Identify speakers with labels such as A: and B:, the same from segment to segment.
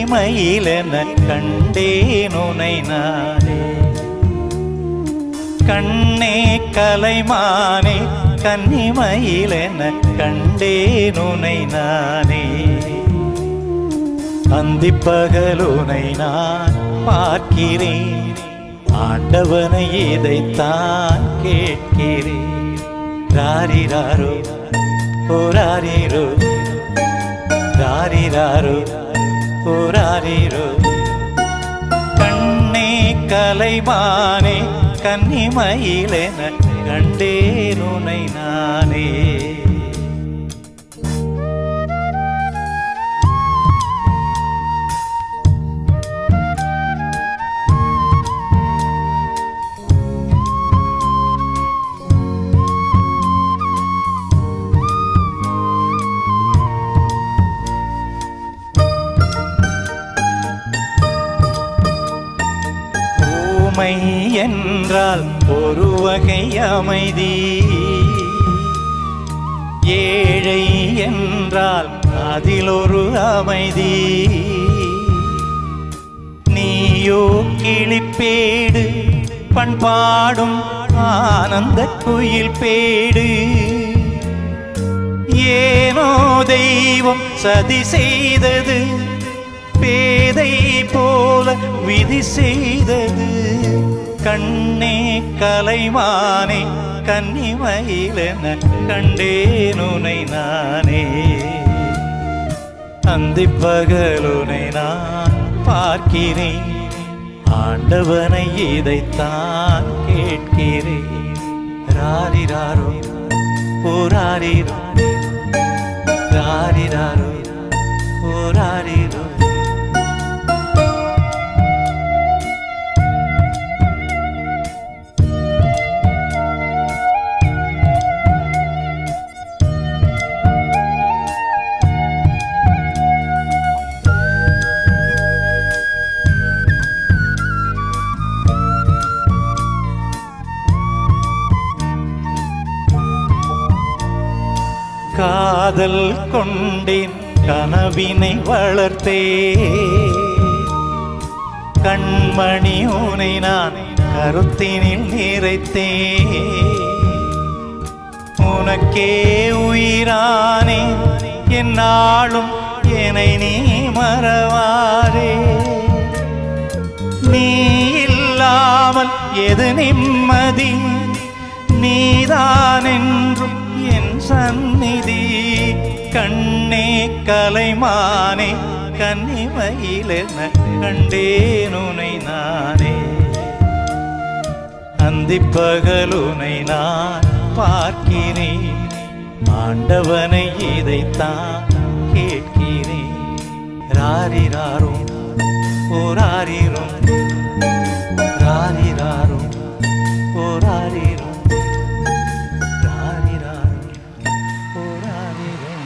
A: கன்னிமயிலென கண்டேன் உனை நானே கண்ணே கலைமானே கன்னிமயிலென கண்டேன் உனை நானே அந்திப்பகலுனை நான் பார்க்கிறேன் ஆண்டவனை இதைத்தான் கேட்கிறேன் ராரிராரோ ஓராரிரோ ராரிராரோ ஓராரிரோ கண்ணே கலைமானே கன்னிமயிலென கண்டேன் உனை நானே ஊமை என்றால் ஒரு வகை அமைதி ஏழை என்றால் அதில் ஒரு அமைதி நீயோ கிளிப்பேடு பண்பாடும் ஆனந்த குயில் பேடு ஏனோ தெய்வம் சதி செய்தது பேதை போல விதி செய்தது கண்ணே கலைமானே கன்னிமயிலென கண்டேன் உனை நானே அந்திப்பகலுனை நான் பார்க்கிறேன் ஆண்டவனை இதைத்தான் கேட்கிறேன் ராரிராரோ போராரிரோ ராரிராரோ போராரிரோ காதல் கொண்டேன் கனவினை வளர்த்தே கண்மணி உனை நான் கருத்தினில் நிறைத்தே உனக்கே உயிரானே என்னாலும் என்னை நீ மறவாரே நீ இல்லாமல் எது நிம்மதி நீதான் என்றும் என் சந்நிதி கண்ணே கலைமானே கன்னிமயிலென கண்டேன் உனை நானே அந்திப்பகலுனை நான் பார்க்கிறேன் ஆண்டவனை இதைத்தான் கேட்கிறேன் ராரிராரும் ஓராரிரும் ராரிராரும் ஓராரிரும் ராரிராரும் ஓராரிரும்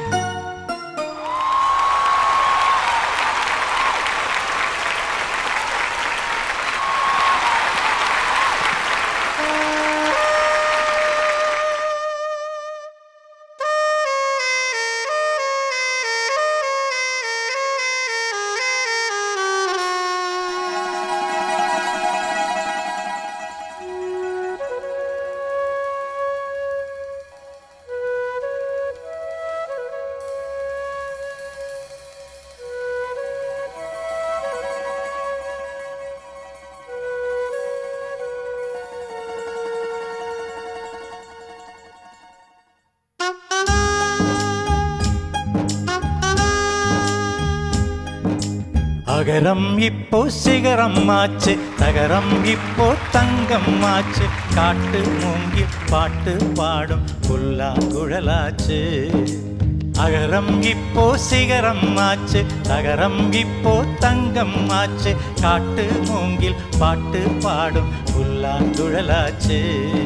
A: அகரம் இப்போ சிகரம் ஆச்சு தகரம் இப்போ தங்கம் ஆச்சு காட்டு மூங்கி பாட்டு பாடும் புல்லாங்குழலாச்சு அகரம் இப்போ சிகரம் ஆச்சு தகரம் இப்போ தங்கம் ஆச்சு காட்டு மூங்கில் பாட்டு பாடும் புல்லாங்குழலாச்சு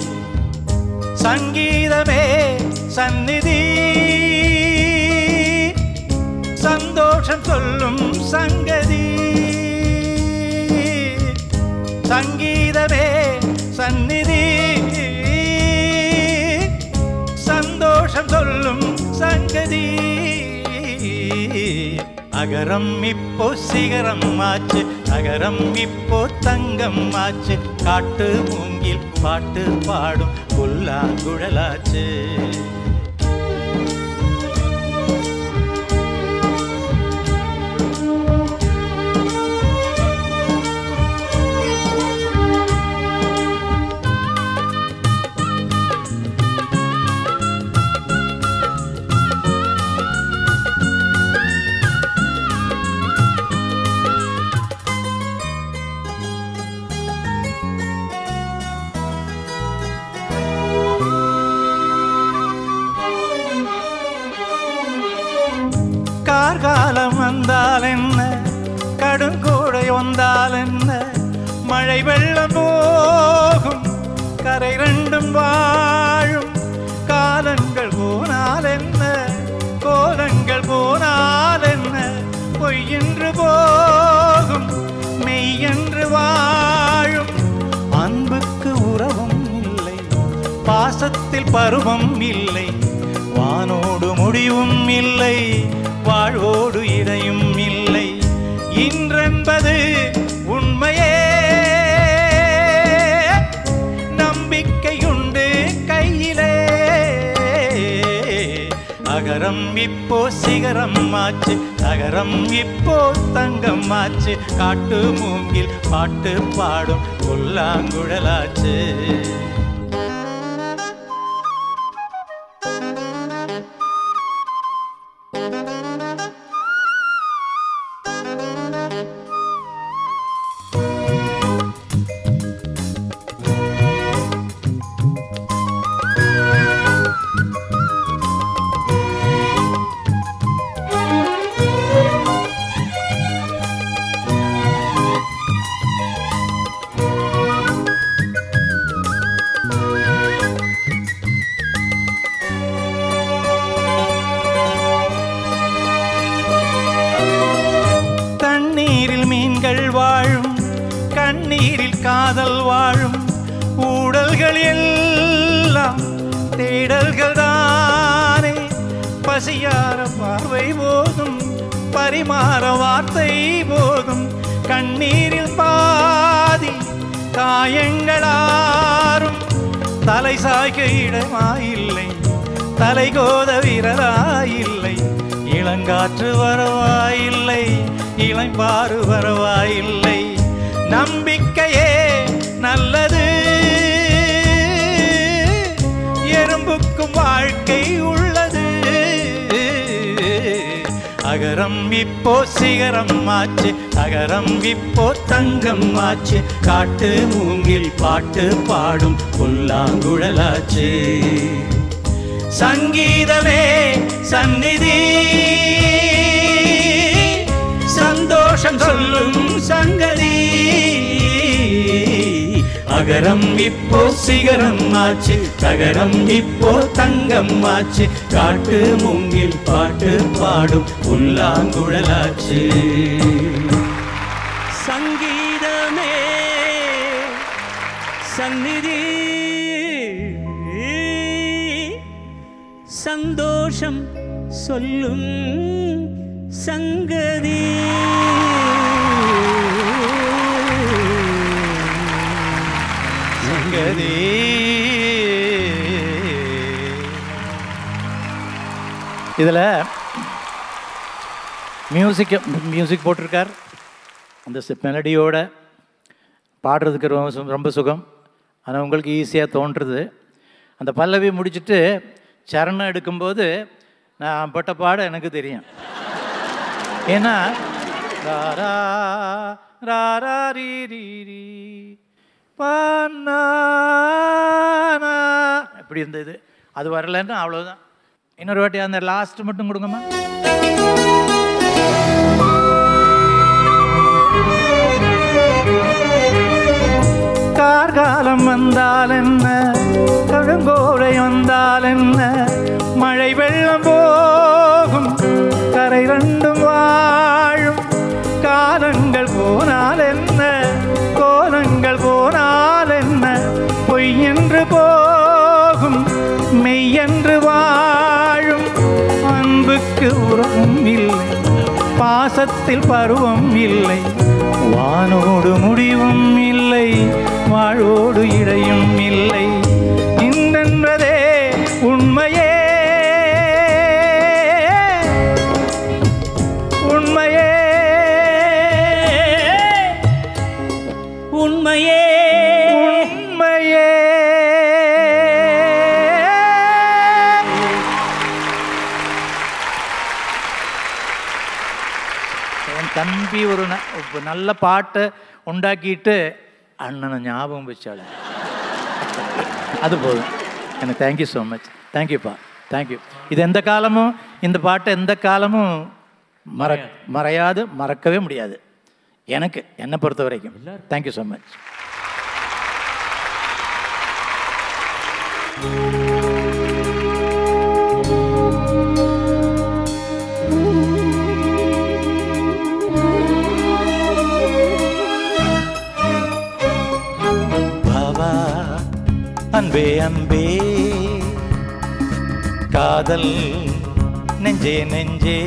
A: சங்கீதமே சந்நிதி சந்தோஷம் சொல்லும் சங்கதி சங்கீதமே சந்நிதி சந்தோஷம் சொல்லும் சங்கதி அகரம் இப்போ சிகரம் ஆச்சு நகரம் இப்போ தங்கம் ஆச்சு காட்டு மூங்கில் பாட்டு பாடும் புல்லாங்குழலாச்சு கார்காலம் வந்தால் என்ன கடுங்கோடை வந்தால் என்ன மழை வெள்ளம் போகும் கரை ரெண்டும் வாழும் காலங்கள் போனால் என்ன கோலங்கள் போனால் என்ன பொய்யென்று போகும் மெய்யென்று வாழும் அன்புக்கு உறவும் இல்லை பாசத்தில் பருவம் இல்லை வானோடு முடிவும் இல்லை வாழ்வோடு இடையும் இல்லை இன்றென்பது உண்மையே நம்பிக்கையுண்டு கையிலே அகரம் இப்போ சிகரம் ஆச்சு நகரம் இப்போ தங்கம் ஆச்சு காட்டு மூங்கில் பாட்டு பாடும் புல்லாங்குழலாச்சு தண்ணீரில் மீன்கள் வாழும் கண்ணீரில் காதல் வாழும் ஊடல்கள் எல்லாம் தேடல்கள் தானே பசியார பார்வை போதும் பரிமாற வார்த்தை போதும் கண்ணீரில் பாதி காயங்களாரும் தலை சாய்க்க இடமாயில்லை தலை கோத விரலாயில்லை இளங்காற்று வரவாயில்லை இளம்பாறு வரவாயில்லை நம்பிக்கையே நல்லது எறும்புக்கும் வாழ்க்கை உள்ளது அகரம் இப்போ சிகரம் ஆச்சு அகரம் இப்போ தங்கம் ஆச்சு காட்டு மூங்கில் பாட்டு பாடும் புல்லாங்குழலாச்சு சங்கீதமே சந்நிதி சந்தோஷம் சொல்லும் சங்கதி அகரம் இப்போ சிகரம் ஆச்சு தகரம் இப்போ தங்கம் ஆச்சு காட்டு மூங்கில் பாட்டு பாடும் புல்லாங்குழலாச்சு
B: சங்கீதமே சந்நிதி சந்தோஷம் சொல்லும் சங்கதி
A: சங்கதி இதில் மியூசிக் மியூசிக் போட்டிருக்கார் அந்த மெலடியோட பாடுறதுக்கு ரொம்ப சு- ரொம்ப சுகம் ஆனால் உங்களுக்கு ஈஸியாக தோன்றுறது அந்த பல்லவி முடிச்சுட்டு சரணம் எடுக்கும்போது நான் பட்ட பாட எனக்கு தெரியும் ஏன்னா ராரா ராரா ரீ ரீ ரீ பானா இப்படி இருந்தது அது வரலன்னா அவ்வளோதான் இன்னொரு வாட்டி அந்த லாஸ்ட் மட்டும் கொடுங்கம்மா கார்காலம் வந்தால் என்ன கழுங்கோடை வந்தால் என்ன மழை வெள்ளம் போகும் கரை ரெண்டும் வாழும் காலங்கள் போனால் என்ன கோலங்கள் போனால் என்ன பொய் என்று போகும் மெய்யென்று வாழும் அன்புக்கு உறவும் இல்லை பாசத்தில் பருவம் இல்லை வானோடு முடிவும் இல்லை வாழ்வோடு இடையும் இல்லை இன்றென்பதே உண்மையே உண்மையே
B: உண்மையே
A: உண்மையே என் தம்பி ஒரு ந- ஒரு நல்ல பாட்டை உண்டாக்கிட்டு அண்ணனை ஞாபகம் வச்சாள் அது போதும் எனக்கு தேங்க்யூ ஸோ மச் தேங்க்யூப்பா தேங்க்யூ இது எந்த காலமும் இந்த பாட்டை எந்த காலமும் மற மறையாது மறக்கவே முடியாது எனக்கு என்னை பொறுத்த வரைக்கும் தேங்க்யூ ஸோ மச் பாபா அன்பே அன்பே காதல் நெஞ்சே நெஞ்சே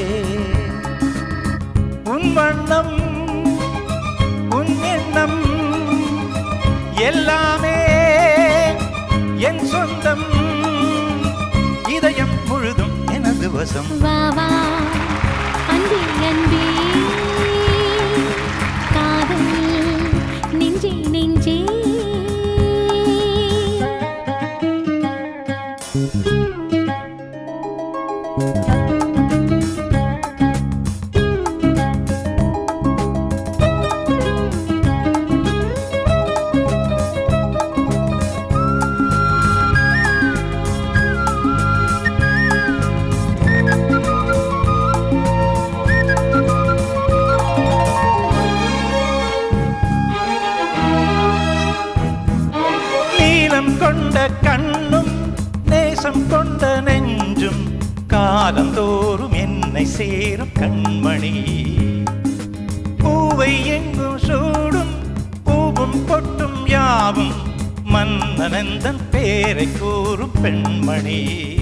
A: உன் வண்ணம் உன் எண்ணம் எல்லாமே என் சொந்தம் இதயம் முழுதும் எனது வசம்
C: வா வா அன்பே அன்பே காதல் நெஞ்சே நெஞ்சே
A: நீலம் கொண்ட கண்ணும் நேசம் கொண்ட நெஞ்சும் காலந்தோறும் என்னை சேரும் கண்மணி பூவை எங்கும் சூடும் பூவும் பொட்டும் யாவும் மன்னனந்தன் பேரை கூறும் பெண்மணி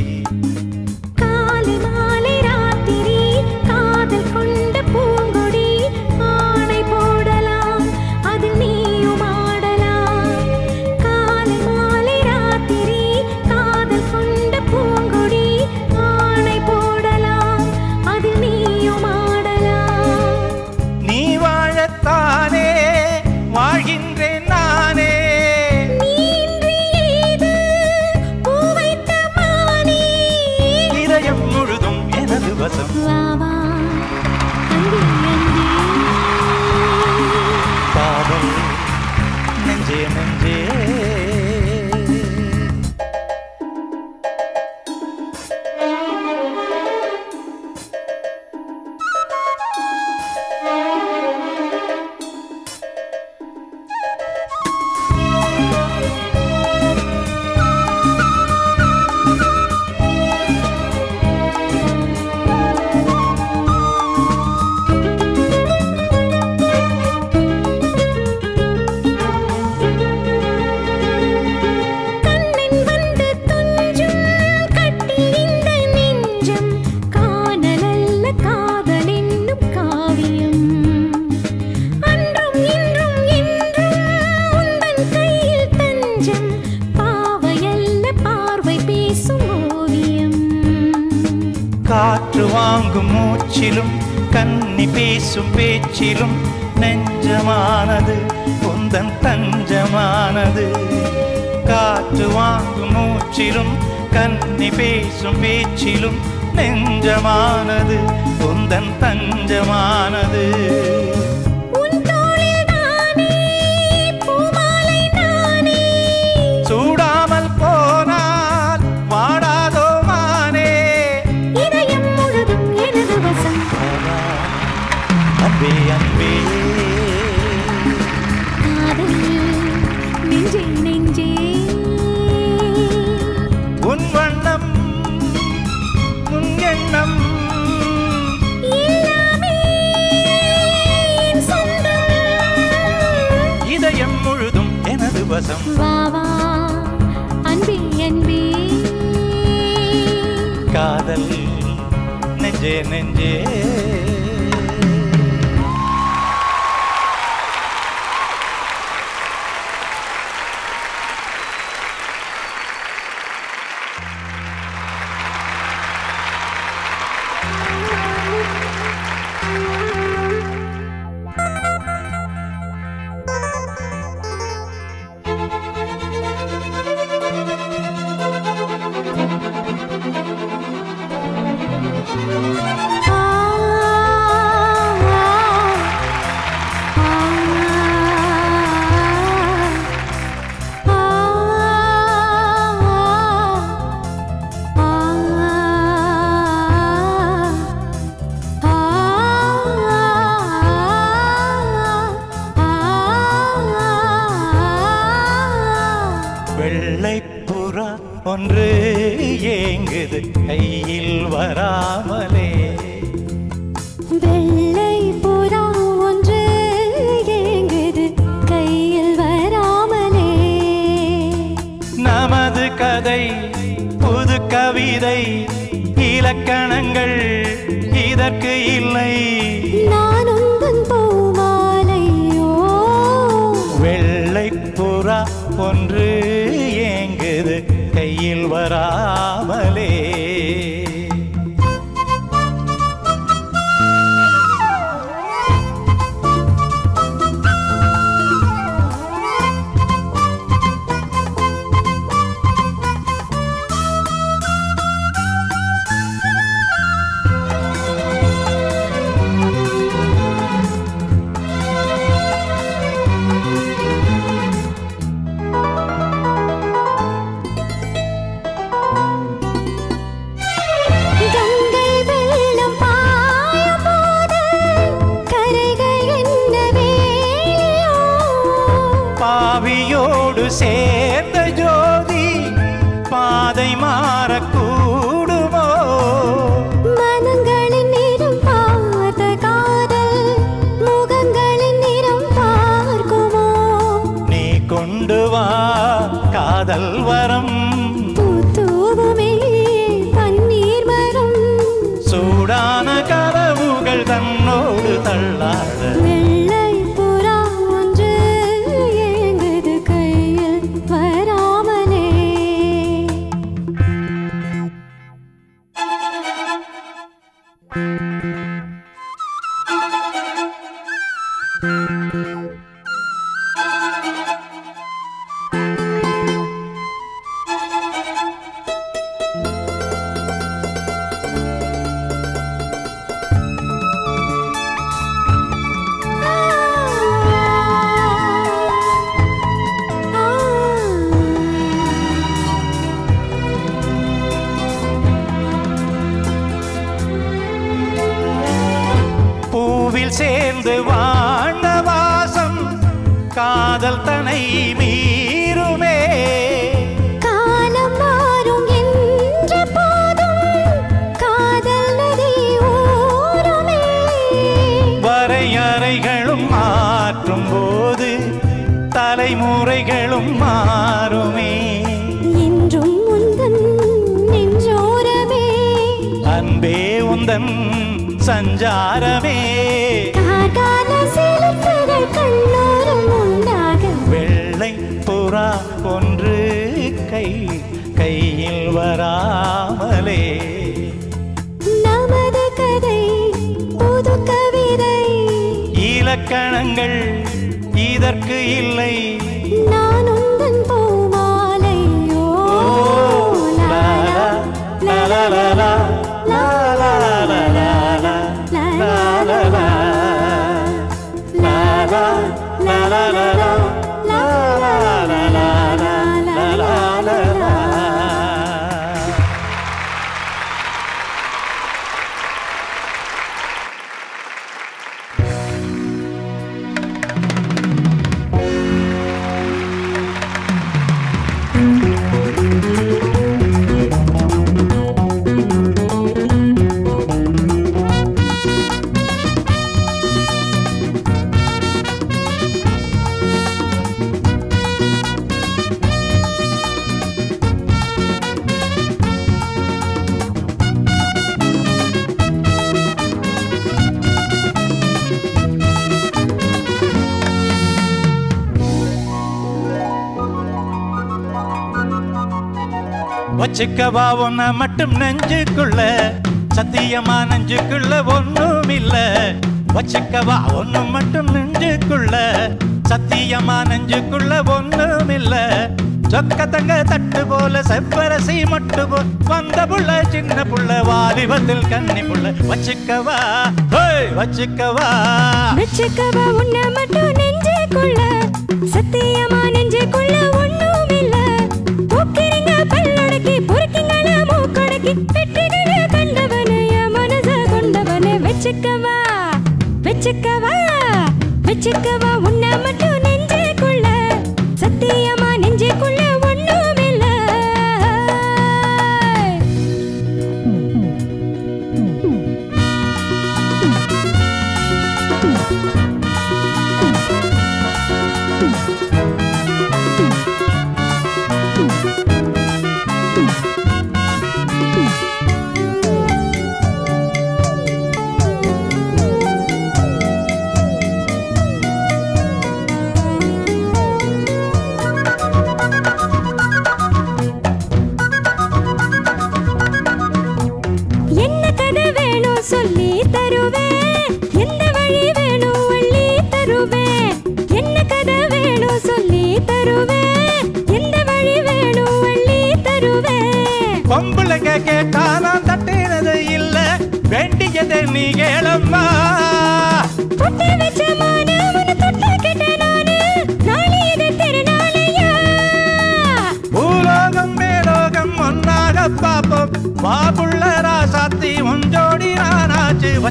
C: காலை மாலை ராத்திரி காதல் கொண்ட பூங்கொடி ஆணை போடலாம் அது நீயும் ஆடலாம் காலை மாலை ராத்திரி காதல் கொண்ட பூங்கொடி ஆணை போடலாம் அது நீயும் ஆடலாம்
A: நீ வாழத்தானே வாழ்கின்றேன் நானே
C: நீ இன்றி ஏது பூ வைத்த மானே
A: இதயம் முழுதும் எனது வசம்
C: வா வா அன்பே அன்பே
A: காதல் நெஞ்சே நெஞ்சே
C: கண்ணன் வந்து துஞ்சும் கட்டில் இந்த நெஞ்சம் காணலல்ல காதல் என்னும் காவியம் அன்றும் இன்றும் என்றும் உந்தன் கையில் தஞ்சம் பாவையல்ல பார்வை பேசும் ஓவியம்
A: காற்று வாங்கும் மூச்சிலும் கன்னி பேசும் பேச்சிலும் நெஞ்சமானது உந்தன் தஞ்சமானது காற்று வாங்கும் மூச்சிலும் கன்னி பேசும் பேச்சிலும் நெஞ்சமானது உந்தன் தஞ்சமானது
C: உன் தோளில் தானே பூமாலை நானே
A: சூடாமல் போனால் வாடாதோ மானே
C: இதயம் முழுதும் எனது வசம்
A: அன்பே அன்பே
C: காதல் நெஞ்சே நெஞ்சே
A: உன் வண்ணம் உன் எண்ணம்
C: எல்லாமே என் சொந்தம்
A: இதயம் முழுதும் எனது வசம்
C: வா வா அன்பே அன்பே
A: காதல் நெஞ்சே நெஞ்சே ஒன்று ஏங்குது கையில் வராமலே
C: வெள்ளை புறா ஒன்று ஏங்குது கையில் வராமலே
A: நமது கதை புது கவிதை இலக்கணங்கள் இதற்கு இல்லை
C: நான் உந்தன் பூமாலையோ
A: வெள்ளை புறா ஒன்று ஏங்குது கையில் வராமலே
C: கங்கை வெள்ளம் பாயும் போது கரைகள் என்ன வேலியோ
A: பாவியோடு சேர்ந்த ஜோதி பாதை மாறக்கூடுமோ
C: மனங்களின் நிறம் பார்த்த காதல் முகங்களின் நிறம் பார்க்குமோ
A: நீ கொண்டு வா காதல் வரம்
C: பூத்தூவுமே பன்னீர் மரம்
A: சூடான கனவுகள் தன்னோடு தள்ளாட
C: வெள்ளை புறா ஒன்று ஏங்குது கையில் வராமலே
A: பூவில் சேர்ந்து வாழ்ந்த வாசம் காதல் தனை மீறுமே
C: காலம் மாறும் என்ற போதும் காதல் நதி ஓரமே
A: வரையறைகளும் மாற்றும் போது தலைமுறைகளும் மாறுமே
C: என்றும் உந்தன் நெஞ்சோரமே
A: அன்பே உந்தன் சஞ்சாரமே
C: கார்கால சிலிப்புகள் கண்ணோரம் உண்டாக
A: வெள்ளை புறா ஒன்று கை கையில் வராமலே
C: நமது கதை புது கவிதை
A: இலக்கணங்கள் இதற்கு இல்லை
C: நான் உந்தன் பூமாலையோ
A: லா, லா, லா, லா, லா, லா, லா, லா, லா, லா, லா, லா, லா, லா. லா, லா, லா, லா, லா, லா, லா, லா, லா, லா, லா, லா, லா, லா, லா. வச்சுக்கவா உன்ன மட்டும் நெஞ்சுக்குள்ள சத்தியமா நெஞ்சுக்குள்ள ஒண்ணும் இல்ல வச்சுக்கவா ஒண்ணு மட்டும் நெஞ்சுக்குள்ள சத்தியமா நெஞ்சுக்குள்ள ஒண்ணும் இல்ல சொக்க தங்க தட்டு போல செவ்வரசி மட்டு போல் வந்த புள்ள சின்ன புள்ள வாலிபத்தில் கன்னி புள்ள வச்சுக்கவா ஹோய் வச்சுக்கவா
C: வச்சுக்கவா உன்னை மட்டும் நெஞ்சுக்குள்ள சத்தியமா நெஞ்சுக்குள்ள ஒண்ணும் இல்ல போக்கிறீங்க பல்லடக்கி பொறுக்கிங்கள மூக்கடக்கி வெற்றிகளை கண்டவனே என் மனச கொண்டவனே வச்சுக்கவா வச்சுக்கவா வச்சுக்கவா உன்னை மட்டும் நெஞ்சுக்குள்ள சத்தியமா நெஞ்சுக்குள்ள ஒண்ணும் இல்ல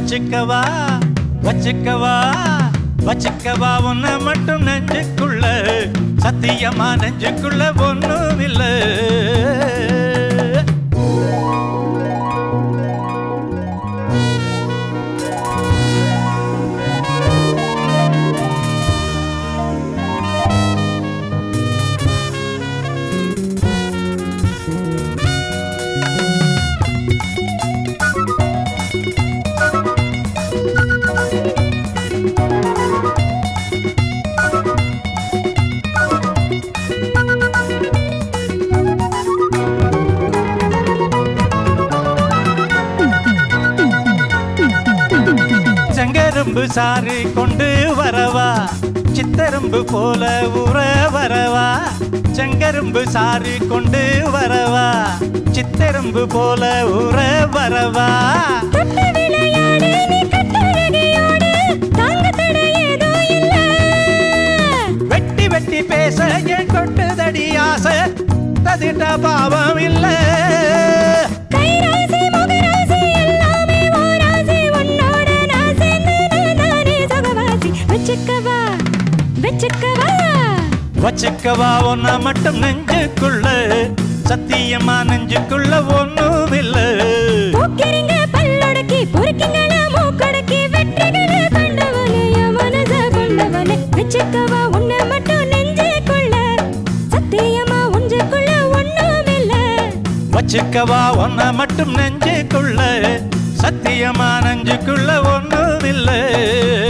A: வச்சுக்கவா வச்சுக்கவா வச்சுக்கவா உன்னை மட்டும் நெஞ்சுக்குள்ள சத்தியமா நெஞ்சுக்குள்ள ஒண்ணும் இல்லை செங்கரும்பு சாறு கொண்டு வரவா சித்தரும்பு போல உற வரவா செங்கரும்பு சாறு கொண்டு வரவா சித்தரும்பு போல உற வரவா
C: தொட்டு விளையாடு நீ கட்டழகையோடு தாங்க தடை ஏதோ இல்ல
A: வெட்டி வெட்டி பேச என் கொட்டுதடி ஆசை ததிட்ட பாவம் இல்லை
C: கைராசி முகராசி எல்லாமே ஓராசி உன்னோட நான் சேர்ந்து நான் தானே சுகவாசி வச்சுக்கவா வச்சுக்கவா
A: வச்சுக்கவா ஒன்ன மட்டும் நெஞ்சுக்குள்ள சத்தியமா நெஞ்சுக்குள்ள ஒண்ணும் இல்லை
C: போக்கிறீங்க பல்லொடக்கி பொறுக்கிங்களா மூக்கடக்கி வெற்றிகளை கண்டவனே என் மனச கொண்டவனே வச்சுக்கவா உன்னை மட்டும் நெஞ்சுக்குள்ள சத்தியமா உஞ்சுக்குள்ள ஒண்ணும் இல்ல
A: வச்சுக்கவா ஒன்ன மட்டும் நெஞ்சுக்குள்ள சத்தியமா நெஞ்சுக்குள்ள ஒண்ணும் இல்லை